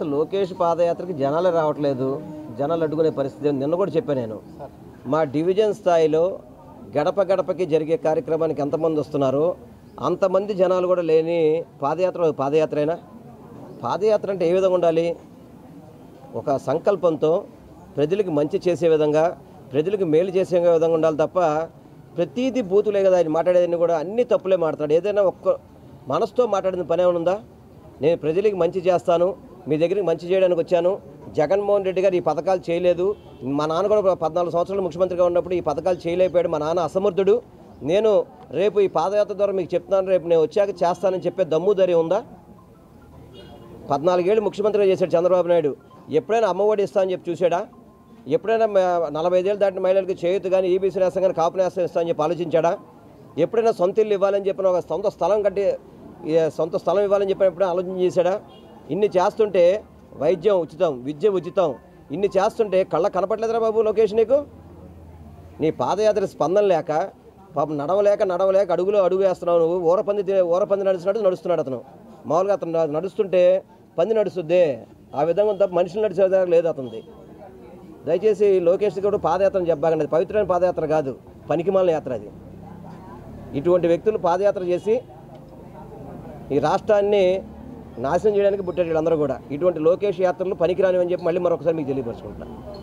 అసలు లోకేష్ పాదయాత్రకి జనాలు రావట్లేదు జనాలు అడ్డుకునే పరిస్థితి ఉంది. నిన్న కూడా చెప్పాను నేను మా డివిజన్ స్థాయిలో గడప గడపకి జరిగే కార్యక్రమానికి ఎంతమంది వస్తున్నారో అంతమంది జనాలు కూడా లేని పాదయాత్ర పాదయాత్రేనా పాదయాత్ర అంటే ఏ విధంగా ఉండాలి ఒక సంకల్పంతో ప్రజలకు మంచి చేసే విధంగా ప్రజలకు మేలు చేసే విధంగా ఉండాలి తప్ప ప్రతీది బూతులే కదా ఆయన మాట్లాడేదని కూడా అన్ని తప్పులే మాట్లాడు ఏదైనా ఒక్క మనసుతో మాట్లాడిన పని ఏమైనా ఉందా నేను ప్రజలకు మంచి చేస్తాను మీ దగ్గరికి మంచి చేయడానికి వచ్చాను జగన్మోహన్ రెడ్డి గారు ఈ పథకాలు చేయలేదు మా నాన్న కూడా పద్నాలుగు సంవత్సరాలు ముఖ్యమంత్రిగా ఉన్నప్పుడు ఈ పథకాలు చేయలేకపోయాడు మా నాన్న అసమర్థుడు నేను రేపు ఈ పాదయాత్ర ద్వారా మీకు చెప్తున్నాను రేపు నేను వచ్చాక చేస్తానని చెప్పే దమ్ము ధైర్యం ఉందా పద్నాలుగేళ్ళు ముఖ్యమంత్రిగా చేశాడు చంద్రబాబు నాయుడు ఎప్పుడైనా అమ్మఒడి ఇస్తా అని చెప్పి చూశాడా ఎప్పుడైనా మ- నలభై ఐదేళ్ళు దాటిన మహిళలకు చేయూత కానీ ఈబీసీ నేస్తం కానీ కాపు నేస్తం ఇస్తా అని చెప్పి ఆలోచించాడా ఎప్పుడైనా సొంత ఇల్లు ఇవ్వాలని చెప్పిన ఒక సొంత స్థలం కట్టి ఏ సొంత స్థలం ఇవ్వాలని చెప్పిన ఎప్పుడైనా ఆలోచన చేశాడా ఇన్ని చేస్తుంటే వైద్యం ఉచితం విద్య ఉచితం ఇన్ని చేస్తుంటే కళ్ళ కనపట్లేదురా బాబు లోకేష్ నీకు నీ పాదయాత్ర స్పందన లేక పాపం నడవలేక నడవలేక అడుగులో అడుగు వేస్తున్నావు నువ్వు ఊరపంది తి- ఊరపంది నడుస్తున్నట్టు నడుస్తున్నాడు అతను మామూలుగా అతను న- నడుస్తుంటే పంది నడుస్తుంది ఆ విధంగా తప్ప మనుషులు నడిచే విధంగా లేదు అతనిది దయచేసి లోకేష్ కూడా పాదయాత్ర చెప్పాకండి అది పవిత్రమైన పాదయాత్ర కాదు పనికిమాలిన యాత్ర అది ఇటువంటి వ్యక్తులు పాదయాత్ర చేసి ఈ రాష్ట్రాన్ని నాశనం చేయడానికి పుట్టారు వీళ్ళందరూ కూడా ఇటువంటి లోకేష్ యాత్రలు పనికిరానివని చెప్పి మళ్ళీ మరొకసారి మీకు తెలియపరచుకుంటున్నాను